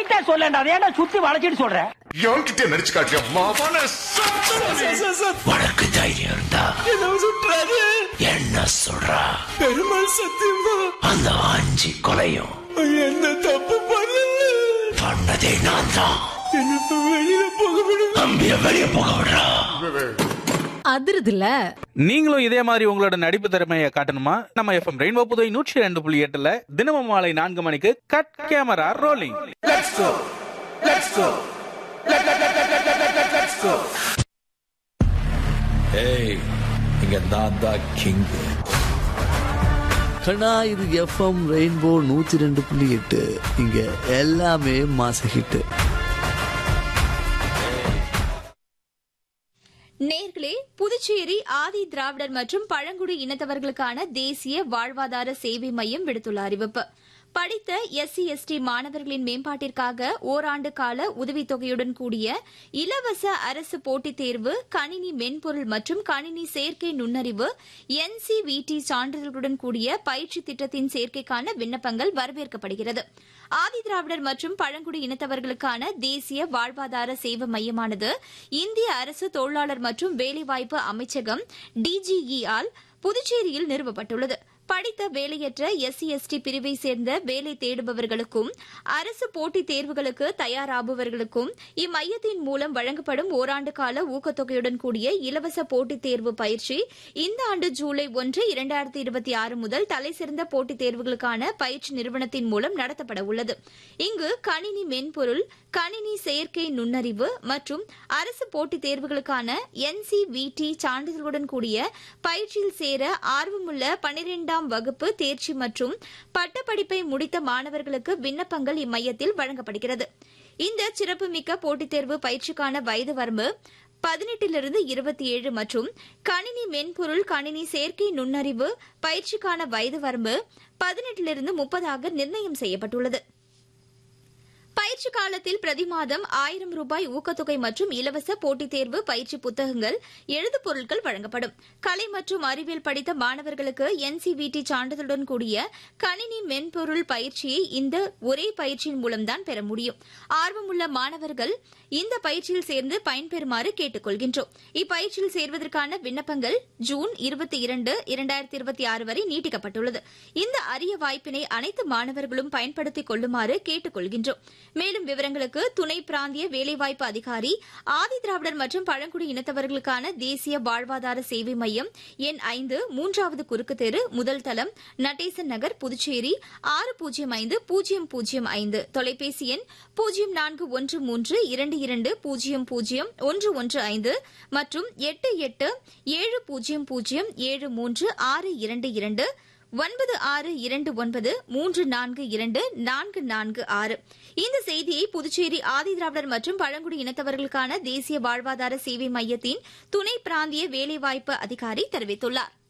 ஸ்ட்ரைட்டா சொல்லேன்டா அதை ஏன்டா சுத்தி வளைச்சிட்டு சொல்ற என்கிட்ட நடிச்சு காட்டியா மாவான உனக்கு தைரியம் இருந்தா என்ன சொல்றா பெருமாள் சத்தியமா அந்த அஞ்சு கொலையும் என்ன தப்பு பண்ணல பண்ணதே நான் தான் என்ன வெளியில போக விடுங்க தம்பிய வெளிய போக விடுறா அதிருதுல நீங்களும் இதே மாதிரி உங்களோட நடிப்பு திறமையை காட்டணுமா நம்ம எஃப்எம் ரெயின்போ புதுவை நூற்றி ரெண்டு புள்ளி எட்டுல தினமும் மாலை நான்கு மணிக்கு கட் கேமரா ரோலிங் ஏய் இங்க நான் தான் கிங் கண்ணா இது எஃப்எம் ரெயின்போ நூத்தி ரெண்டு புள்ளி எட்டு இங்க எல்லாமே மாச ஹிட்டு நேர்களே புதுச்சேரி ஆதி திராவிடர் மற்றும் பழங்குடி இனத்தவர்களுக்கான தேசிய வாழ்வாதார சேவை மையம் விடுத்துள்ள அறிவிப்பு படித்த எஸ்சி எஸ்டி மாணவர்களின் மேம்பாட்டிற்காக ஓராண்டு கால உதவித்தொகையுடன் கூடிய இலவச அரசு போட்டித் தேர்வு கணினி மென்பொருள் மற்றும் கணினி சேர்க்கை நுண்ணறிவு என்சிவிடி சான்றிதழ்களுடன் கூடிய பயிற்சி திட்டத்தின் சேர்க்கைக்கான விண்ணப்பங்கள் வரவேற்கப்படுகிறது ஆதிதிராவிடர் மற்றும் பழங்குடி இனத்தவர்களுக்கான தேசிய வாழ்வாதார சேவை மையமானது இந்திய அரசு தொழிலாளர் மற்றும் வேலைவாய்ப்பு அமைச்சகம் டிஜிஇ ஆல் புதுச்சேரியில் நிறுவப்பட்டுள்ளது படித்த வேலையற்ற எஸ்சி எஸ்டி பிரிவை சேர்ந்த வேலை தேடுபவர்களுக்கும் அரசு போட்டித் தேர்வுகளுக்கு தயாராபவர்களுக்கும் இம்மையத்தின் மூலம் வழங்கப்படும் ஓராண்டு கால ஊக்கத்தொகையுடன் கூடிய இலவச போட்டித் தேர்வு பயிற்சி இந்த ஆண்டு ஜூலை ஒன்று இரண்டாயிரத்தி இருபத்தி ஆறு முதல் தலைசிறந்த போட்டித் தேர்வுகளுக்கான பயிற்சி நிறுவனத்தின் மூலம் நடத்தப்பட உள்ளது இங்கு கணினி மென்பொருள் கணினி செயற்கை நுண்ணறிவு மற்றும் அரசு போட்டித் தேர்வுகளுக்கான என்சிவிடி சான்றிதழ்களுடன் கூடிய பயிற்சியில் சேர ஆர்வமுள்ள பனிரெண்டாம் வகுப்பு தேர்ச்சி மற்றும் பட்டப்படிப்பை முடித்த மாணவர்களுக்கு விண்ணப்பங்கள் இம்மையத்தில் வழங்கப்படுகிறது இந்த சிறப்புமிக்க போட்டித் தேர்வு பயிற்சிக்கான வயது வரம்பு பதினெட்டிலிருந்து இருபத்தி ஏழு மற்றும் கணினி மென்பொருள் கணினி சேர்க்கை நுண்ணறிவு பயிற்சிக்கான வயது வரம்பு பதினெட்டிலிருந்து முப்பதாக நிர்ணயம் செய்யப்பட்டுள்ளது பயிற்சி காலத்தில் பிரதி மாதம் ஆயிரம் ரூபாய் ஊக்கத்தொகை மற்றும் இலவச போட்டித் தேர்வு பயிற்சி புத்தகங்கள் எழுது பொருட்கள் வழங்கப்படும் கலை மற்றும் அறிவியல் படித்த மாணவர்களுக்கு என்சிவிடி சான்றிதழுடன் கூடிய கணினி மென்பொருள் பயிற்சியை இந்த ஒரே பயிற்சியின் மூலம்தான் பெற முடியும் ஆர்வமுள்ள மாணவர்கள் இந்த பயிற்சியில் சேர்ந்து பயன்பெறுமாறு கேட்டுக் கொள்கின்றோம் இப்பயிற்சியில் சேர்வதற்கான விண்ணப்பங்கள் ஜூன் இருபத்தி இரண்டு இரண்டாயிரத்தி இருபத்தி ஆறு வரை நீட்டிக்கப்பட்டுள்ளது இந்த அரிய வாய்ப்பினை அனைத்து மாணவர்களும் பயன்படுத்திக் கொள்ளுமாறு கேட்டுக் கொள்கின்றோம் மேலும் விவரங்களுக்கு துணை பிராந்திய வேலைவாய்ப்பு அதிகாரி ஆதி திராவிடர் மற்றும் பழங்குடி இனத்தவர்களுக்கான தேசிய வாழ்வாதார சேவை மையம் எண் ஐந்து மூன்றாவது குறுக்கு தெரு முதல் தளம் நடேசன் நகர் புதுச்சேரி ஆறு பூஜ்ஜியம் ஐந்து பூஜ்ஜியம் பூஜ்ஜியம் ஐந்து தொலைபேசி எண் பூஜ்ஜியம் நான்கு ஒன்று மூன்று இரண்டு இரண்டு பூஜ்ஜியம் பூஜ்ஜியம் ஒன்று ஒன்று ஐந்து மற்றும் எட்டு எட்டு ஏழு பூஜ்ஜியம் பூஜ்ஜியம் ஏழு மூன்று ஆறு இரண்டு இரண்டு ஒன்பது ஆறு இரண்டு ஒன்பது மூன்று நான்கு இரண்டு நான்கு நான்கு ஆறு இந்த செய்தியை புதுச்சேரி ஆதிதிராவிடர் மற்றும் பழங்குடி இனத்தவர்களுக்கான தேசிய வாழ்வாதார சேவை மையத்தின் துணை பிராந்திய வேலைவாய்ப்பு அதிகாரி தெரிவித்துள்ளார்